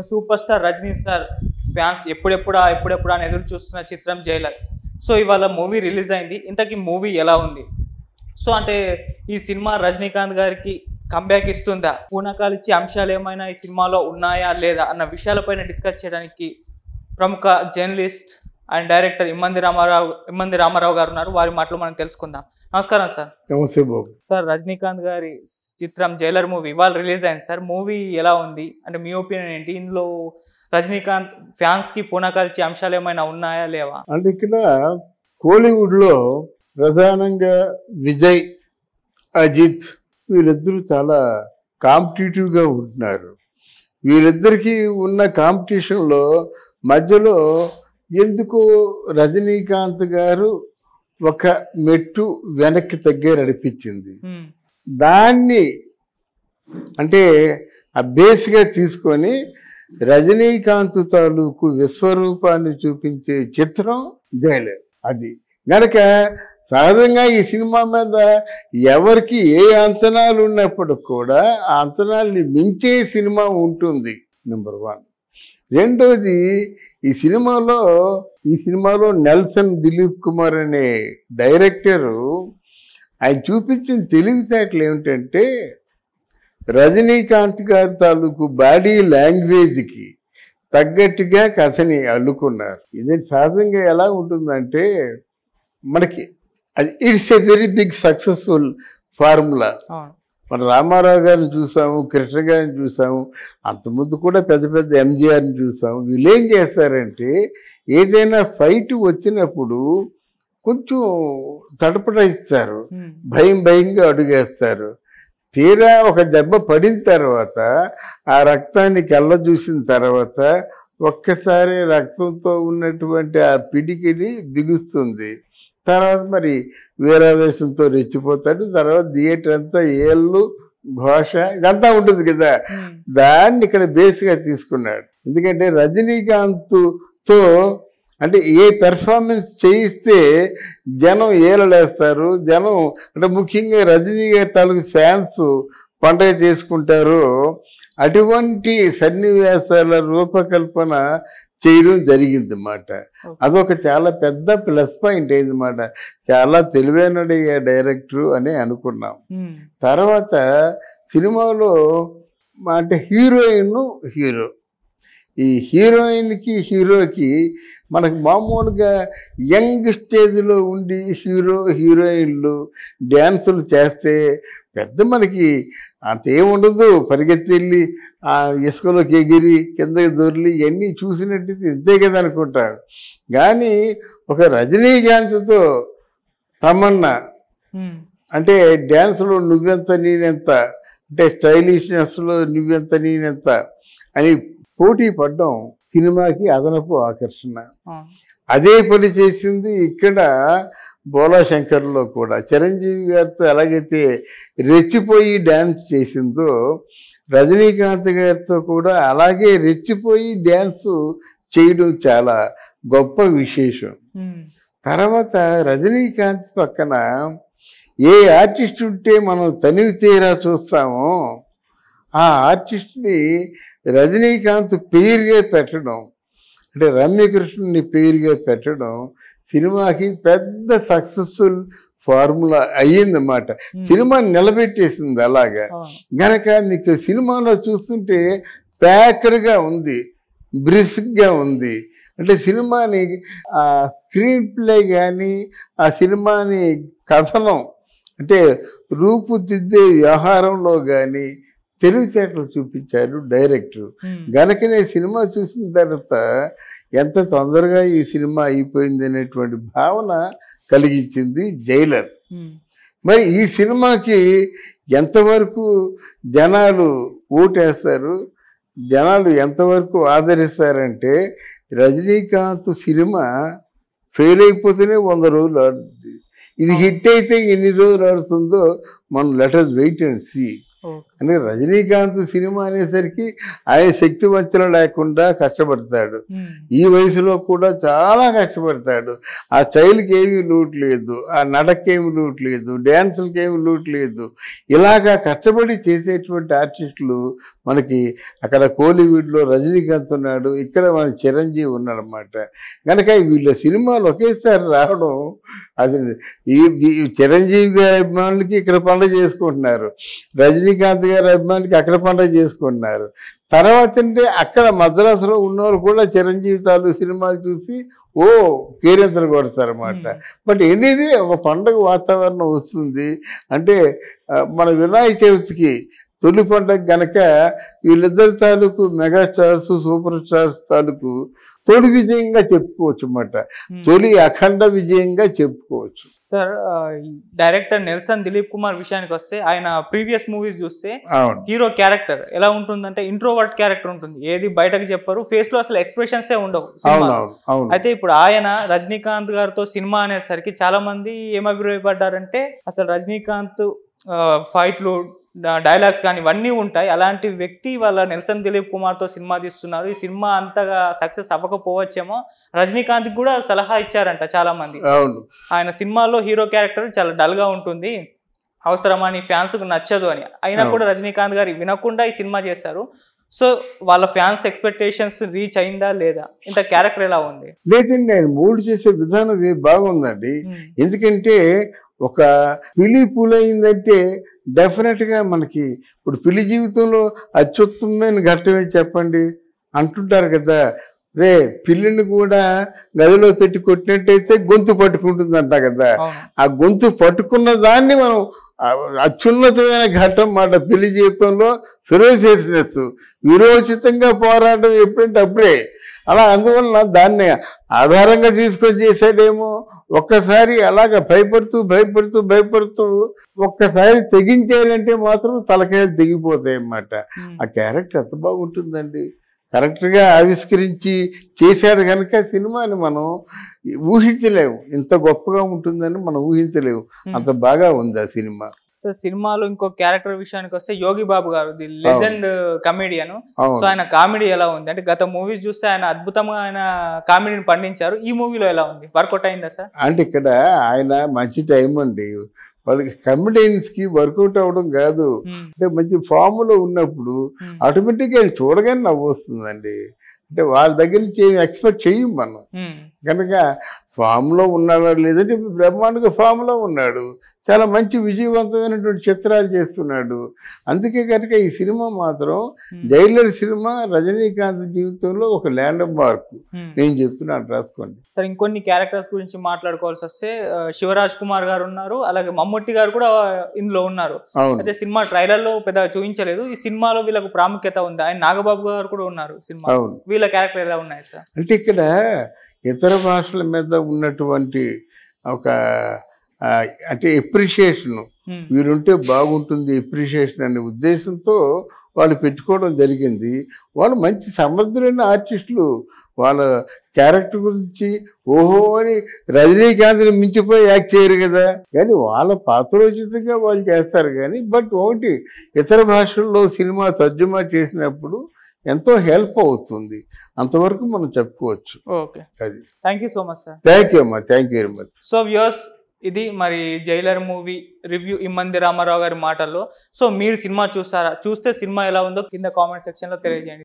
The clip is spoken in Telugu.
Super star Rajini sir fans ఎప్పుడెప్పుడా ఎప్పుడెప్పుడా అని ఎదురు చూస్తున్న చిత్రం జైలర్ సో ఇవాళ మూవీ రిలీజ్ అయింది ఇంతకీ మూవీ ఎలా ఉంది సో అంటే ఈ సినిమా రజనీకాంత్ గారికి కంబ్యాక్ ఇస్తుందా పూనకాలు ఇచ్చే అంశాలు ఏమైనా ఈ సినిమాలో ఉన్నాయా లేదా అన్న విషయాలపైన డిస్కస్ చేయడానికి ప్రముఖ journalist and director Immandi Ramarao Immandi Ramarao గారు ఉన్నారు వారి మాటలు మనం తెలుసుకుందాం నమస్కారం సార్ నమస్తే బాబు సార్ రజనీకాంత్ గారి చిత్రం జైలర్ మూవీ ఇవాళ రిలీజ్ అయింది సార్ మూవీ ఎలా ఉంది అంటే మీ ఒపీనియన్ ఏంటి ఇందులో రజనీకాంత్ ఫ్యాన్స్ కి పూనకాల్చే అంశాలు ఏమైనా ఉన్నాయా లేవా అంటే ఇక్కడ కోలీవుడ్లో ప్రధానంగా విజయ్ అజిత్ వీళ్ళిద్దరూ చాలా కాంపిటేటివ్గా ఉంటున్నారు వీరిద్దరికి ఉన్న కాంపిటీషన్లో మధ్యలో ఎందుకు రజనీకాంత్ గారు ఒక మెట్టు వెనక్కి తగ్గారు అనిపించింది హ్మ్. దాన్ని అంటే ఆ బేస్గా తీసుకొని రజనీకాంత్ తాలూకు విశ్వరూపాన్ని చూపించే చిత్రం జైలర్ అది గనక సహజంగా ఈ సినిమా మీద ఎవరికి ఏ అంచనాలు ఉన్నప్పుడు కూడా ఆ అంచనాల్ని మించే సినిమా ఉంటుంది నెంబర్ వన్ రెండోది ఈ సినిమాలో ఈ సినిమాలో నెల్సన్ దిలీప్ కుమార్ అనే డైరెక్టరు ఆయన చూపించిన తెలివితేటలు ఏమిటంటే రజనీకాంత్ గారి తాలూకు బాడీ లాంగ్వేజ్కి తగ్గట్టుగా కథని అల్లుకున్నారు ఇది సహజంగా ఎలా ఉంటుందంటే మనకి అది it's a very big successful formula అవును మన రామారావు గారిని చూసాము కృష్ణ గారిని చూసాము అంతకుముందు కూడా పెద్ద పెద్ద ఎంజీఆర్ని చూసాము వీళ్ళు ఏం చేస్తారంటే ఏదైనా ఫైట్ వచ్చినప్పుడు కొంచెం తడపడిస్తారు హ్మ్. భయం భయంగా అడుగేస్తారు తీరా ఒక దెబ్బ పడిన తర్వాత ఆ రక్తాన్ని కళ్ళ చూసిన తర్వాత ఒక్కసారి రక్తంతో ఉన్నటువంటి ఆ పిడికిని బిగుస్తుంది తర్వాత మరి వీరావేశంతో రెచ్చిపోతాడు తర్వాత థియేటర్ అంతా ఏళ్ళు ఘోష ఇదంతా ఉంటుంది కదా హ్మ్. దాన్ని ఇక్కడ బేస్గా తీసుకున్నాడు ఎందుకంటే రజనీకాంత్తో అంటే ఏ పెర్ఫార్మెన్స్ చేయిస్తే జనం ఏలలేస్తారు జనం అంటే ముఖ్యంగా రజనీ గారి తాలూకు ఫ్యాన్స్ పండగ చేసుకుంటారు అటువంటి సన్నివేశాల రూపకల్పన చేయడం జరిగింది అన్నమాట అదొక చాలా పెద్ద ప్లస్ పాయింట్ అయిందన్నమాట చాలా తెలివైన డైరెక్టర్ అని అనుకున్నాం హ్మ్. తర్వాత సినిమాలో మా- అంటే హీరోయిన్ హీరో ఈ హీరోయిన్కి హీరోకి మనకు మామూలుగా యంగ్ స్టేజ్లో ఉండి హీరో హీరోయిన్లు డ్యాన్సులు చేస్తే పెద్ద మనకి అంత ఏముండదు పరిగెత్తి వెళ్ళి ఆ ఇసుకలోకి ఎగిరి కిందకి దొర్లి ఇవన్నీ చూసినట్టయితే ఇంతే కదా అనుకుంటాం కానీ ఒక రజనీకాంత్తో తమన్నా హ్మ్. అంటే డ్యాన్స్లో నువ్వెంత నేనెంత అంటే స్టైలిష్నెస్లో నువ్వెంత నేనెంత అని పోటీ పడడం సినిమాకి అదనపు ఆకర్షణ అవును అదే పని చేసింది ఇక్కడ బోలా శంకర్లో కూడా చిరంజీవి గారితో ఎలాగైతే రెచ్చిపోయి డ్యాన్స్ చేసిందో రజనీకాంత్ గారితో కూడా అలాగే రెచ్చిపోయి డ్యాన్స్ చేయడం చాలా గొప్ప విశేషం హ్మ్. తర్వాత రజనీకాంత్ పక్కన ఏ ఆర్టిస్ట్ ఉంటే మనం తనివి తీరా చూస్తామో ఆ ఆర్టిస్ట్ని రజనీకాంత్ పేరుగా పెట్టడం అంటే రమ్యకృష్ణుని పేరుగా పెట్టడం సినిమాకి పెద్ద సక్సెస్ఫుల్ ఫార్ములా అయ్యిందన్నమాట హ్మ్. సినిమా నిలబెట్టేసింది అలాగా అవును గనక మీకు సినిమాలో చూస్తుంటే ప్యాక్డ్గా ఉంది బ్రిస్క్గా ఉంది అంటే సినిమాని ఆ స్క్రీన్ ప్లే కానీ ఆ సినిమాని కథనం అంటే రూపుదిద్దే వ్యవహారంలో కానీ తెలివితేటలు చూపించారు డైరెక్టర్ హ్మ్. గనకనే సినిమా చూసిన తర్వాత ఎంత తొందరగా ఈ సినిమా అయిపోయింది అనేటువంటి భావన కలిగించింది జైలర్ హ్మ్. మరి ఈ సినిమాకి ఎంతవరకు జనాలు ఓటేస్తారు జనాలు ఎంతవరకు ఆదరిస్తారంటే రజనీకాంత్ సినిమా ఫెయిల్ అయిపోతేనే వంద రోజులు ఆడుతుంది ఇది హిట్ అయితే ఎన్ని రోజులు ఆడుతుందో మనం లెటర్స్ వెయిట్ అండ్ సీ అంటే రజనీకాంత్ సినిమా అనేసరికి ఆయన శక్తి వంచన లేకుండా కష్టపడతాడు ఈ వయసులో కూడా చాలా కష్టపడతాడు ఆ స్టైల్కి ఏమీ లూట్ లేదు ఆ నడకి ఏమి లూట్ లేదు డ్యాన్సులకి ఏమి లూట్ లేదు ఇలాగా కష్టపడి చేసేటువంటి ఆర్టిస్టులు మనకి అక్కడ కోలీవుడ్లో రజనీకాంత్ ఉన్నాడు ఇక్కడ మన చిరంజీవి ఉన్నాడనమాట కనుక వీళ్ళ సినిమాలు ఒకేసారి రావడం అది ఈ ఈ చిరంజీవి గారి అభిమానులకి ఇక్కడ పండుగ చేసుకుంటున్నారు రజనీకాంత్ గారి అభిమానులకి అక్కడ పండుగ చేసుకుంటున్నారు తర్వాత అంటే అక్కడ మద్రాసులో ఉన్నవాళ్ళు కూడా చిరంజీవి తాలూకు సినిమాలు చూసి ఓ కేరింతలు కొడతారన్నమాట బట్ ఎనీవే ఒక పండగ వాతావరణం వస్తుంది అంటే ఆ, మన వినాయక చవితికి తొలి పండగ గనక వీళ్ళిద్దరి తాలూకు మెగాస్టార్స్ సూపర్ స్టార్స్ తాలూకు తొలి విజయంగా చెప్పుకోవచ్చు అన్నమాట తొలి అఖండ విజయంగా చెప్పుకోవచ్చు సార్ ఆ, ఈ డైరెక్టర్ నెల్సన్ దిలీప్ కుమార్ విషయానికి వస్తే ఆయన ప్రీవియస్ మూవీస్ చూస్తే అవును హీరో క్యారెక్టర్ ఎలా ఉంటుందంటే ఇంట్రోవర్ట్ క్యారెక్టర్ ఉంటుంది ఏది బయటకు చెప్పరు ఫేస్ లో అసలు ఎక్స్ప్రెషన్స్ ఉండవు అవును సినిమాలో. అవును అవును అయితే ఇప్పుడు ఆయన రజనీకాంత్ గారితో సినిమా అనేసరికి చాలా మంది ఏం అభిప్రాయపడ్డారంటే అసలు రజనీకాంత్ ఆ, ఫైట్లు డా- డైలాగ్స్ కానీ ఇవన్నీ ఉంటాయి అలాంటి వ్యక్తి వాళ్ళ నెల్సన్ దిలీప్ కుమార్ తో సినిమా తీస్తున్నారు ఈ సినిమా అంతగా సక్సెస్ అవ్వకపోవచ్చేమో రజనీకాంత్ కూడా సలహా ఇచ్చారంట చాలా మంది అవును ఆయన సినిమాలో హీరో క్యారెక్టర్ చాలా డల్ గా ఉంటుంది అవసరమా నీ ఫ్యాన్స్ కు నచ్చదు అని అయినా అవును. కూడా రజనీకాంత్ గారు వినకుండా ఈ సినిమా చేశారు సో వాళ్ళ ఫ్యాన్స్ ఎక్స్పెక్టేషన్స్ రీచ్ అయిందా లేదా ఇంత క్యారెక్టర్ ఎలా ఉంది లేదండి ఆయన మూడు చేసే విధానం ఏ బాగుందండి ఎందుకంటే ఒక పిలి పూలైందంటే డెఫినెట్గా మనకి ఇప్పుడు పిల్లి జీవితంలో అత్యుత్తమైన ఘట్టమే చెప్పండి అంటుంటారు కదా రే పిల్లిని కూడా గదిలో పెట్టి కొట్టినట్టయితే గొంతు పట్టుకుంటుందంట కదా అవును ఆ గొంతు పట్టుకున్న దాన్ని మనం ఆ అత్యున్నతమైన ఘట్టం మాట పెళ్లి జీవితంలో ఫిరోసియస్నెస్ విరోచితంగా పోరాటం ఎప్పుడంటే అప్పుడే అలా అందువలన దాన్ని ఆధారంగా తీసుకొని చేసాడేమో ఒక్కసారి అలాగ భయపడుతూ భయపడుతూ భయపడుతూ ఒక్కసారి తెగించాలంటే మాత్రం తలకాయలు తెగిపోతాయి అన్నమాట ఉమ్. ఆ క్యారెక్టర్ ఎంత బాగుంటుందండి కరెక్ట్గా ఆవిష్కరించి చేశాడు కనుక సినిమాని మనం ఊహించలేము ఇంత గొప్పగా ఉంటుందని మనం ఊహించలేము అంత బాగా ఉంది ఆ సినిమా సో సినిమాలో ఇంకో క్యారెక్టర్ విషయానికి వస్తే యోగి బాబు గారు ది లెజెండ్ కమెడియన్ సో అవును ఆయన కామెడీ ఎలా ఉంది అంటే గత మూవీస్ చూస్తే ఆయన అద్భుతంగా ఆయన కామెడీని పండించారు ఈ మూవీలో ఎలా ఉంది వర్కౌట్ అయిందా సార్ అంటే ఇక్కడ ఆయన మంచి టైం అండి వాళ్ళకి comedians కి వర్కౌట్ అవ్వడం కాదు ఉమ్, అంటే మంచి ఫామ్లో ఉన్నప్పుడు ఉమ్, ఆటోమేటిక్గా వెళ్ళి చూడగానే నవ్వు వస్తుందండి అంటే వాళ్ళ దగ్గర నుంచి ఏమి ఎక్స్పెక్ట్ చేయం మనం ఉమ్, కనుక ఫామ్లో ఉన్నాడు లేదంటే బ్రహ్మాండంగా ఫామ్లో ఉన్నాడు చాలా మంచి విజయవంతమైనటువంటి చిత్రాలు చేస్తున్నాడు అందుకే కనుక ఈ సినిమా మాత్రం ఉమ్, జైలర్ సినిమా రజనీకాంత్ జీవితంలో ఒక ల్యాండ్ మార్క్ ఉమ్. నేను చెప్తున్నాను రాసుకోండి సార్ ఇంకొన్ని క్యారెక్టర్స్ గురించి మాట్లాడుకోవాల్సి వస్తే ఆ, శివరాజ్ కుమార్ గారు ఉన్నారు అలాగే మమ్ముట్టి గారు కూడా ఇందులో ఉన్నారు అవును అయితే సినిమా ట్రైలర్ లో పెద్దగా చూపించలేదు ఈ సినిమాలో వీళ్ళకు ప్రాముఖ్యత ఉంది ఆయన నాగబాబు గారు కూడా ఉన్నారు సినిమా అవును వీళ్ళ క్యారెక్టర్ ఎలా ఉన్నాయి సార్ అంటే ఇక్కడ ఇతర భాషల మీద ఉన్నటువంటి ఒక ఆ, అంటే ఎప్రిషియేషన్ ఉమ్, వీరుంటే బాగుంటుంది ఎప్రిషియేషన్ అనే ఉద్దేశంతో వాళ్ళు పెట్టుకోవడం జరిగింది వాళ్ళు మంచి సమర్థులైన ఆర్టిస్టులు వాళ్ళ క్యారెక్టర్ గురించి ఓహో అని రజనీకాంత్ని మించిపోయి యాక్ట్ చేయరు కదా కానీ వాళ్ళ పాత్రోచితంగా వాళ్ళు చేస్తారు కానీ బట్ ఒకటి ఇతర భాషల్లో సినిమా తర్జుమా చేసినప్పుడు ఎంతో హెల్ప్ అవుతుంది అంతవరకు మనం చెప్పుకోవచ్చు ఓకే అది thank you so much sir thank you అమ్మా thank you very much so views ఇది మరి Jailer movie review Immandi Ramarao గారి మాటల్లో సో మీరు సినిమా చూసారా చూస్తే సినిమా ఎలా ఉందో కింద కామెంట్ సెక్షన్లో తెలియజేయండి